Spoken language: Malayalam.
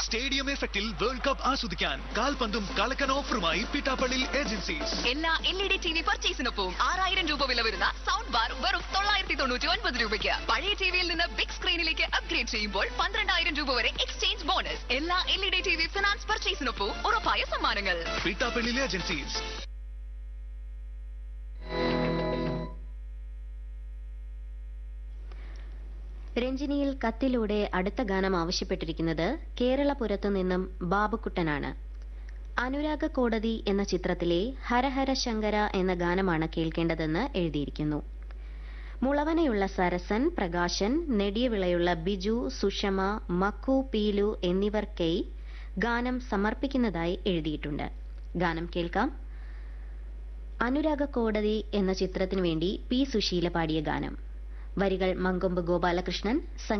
സ്റ്റേഡിയം എഫക്റ്റിൽ വേൾഡ് കപ്പ് ആസ്വദിക്കാൻ കാൽപന്തും കളക്കൻ ഓഫറുമായി പിട്ടാപ്പള്ളി ഏജൻസീസ് എല്ലാ L E D T V പർച്ചേസിനൊപ്പം ആറായിരം രൂപ വില വരുന്ന സൗണ്ട് ബാർ വെറും തൊള്ളായിരത്തി തൊണ്ണൂറ്റി ഒൻപത് രൂപയ്ക്ക് പഴയ ടിവിയിൽ നിന്ന് ബിഗ് സ്ക്രീനിലേക്ക് അപ്ഗ്രേഡ് ചെയ്യുമ്പോൾ പന്ത്രണ്ടായിരം രൂപ വരെ എക്സ്ചേഞ്ച് ബോണസ് എല്ലാ L E D T V finance പർച്ചേസിനൊപ്പം ഉറപ്പായ സമ്മാനങ്ങൾ പിട്ടാപ്പള്ളി ഏജൻസീസ് രഞ്ജിനിയിൽ കത്തിലൂടെ അടുത്ത ഗാനം ആവശ്യപ്പെട്ടിരിക്കുന്നത് കേരളപുരത്തു നിന്നും ബാബുക്കുട്ടനാണ് അനുരാഗ കോടതി എന്ന ചിത്രത്തിലെ ഹരഹര ശങ്കര എന്ന ഗാനമാണ് കേൾക്കേണ്ടതെന്ന് എഴുതിയിരിക്കുന്നു മുളവനയുള്ള സരസൻ പ്രകാശൻ നെടിയവിളയുള്ള ബിജു സുഷമ മക്കു പീലു എന്നിവർക്കായി ഗാനം സമർപ്പിക്കുന്നതായി എഴുതിയിട്ടുണ്ട് ഗാനം കേൾക്കാം അനുരാഗ കോടതി എന്ന ചിത്രത്തിനു വേണ്ടി പി സുശീല പാടിയ ഗാനം വരികൾ മങ്കൊമ്പ് ഗോപാലകൃഷ്ണൻ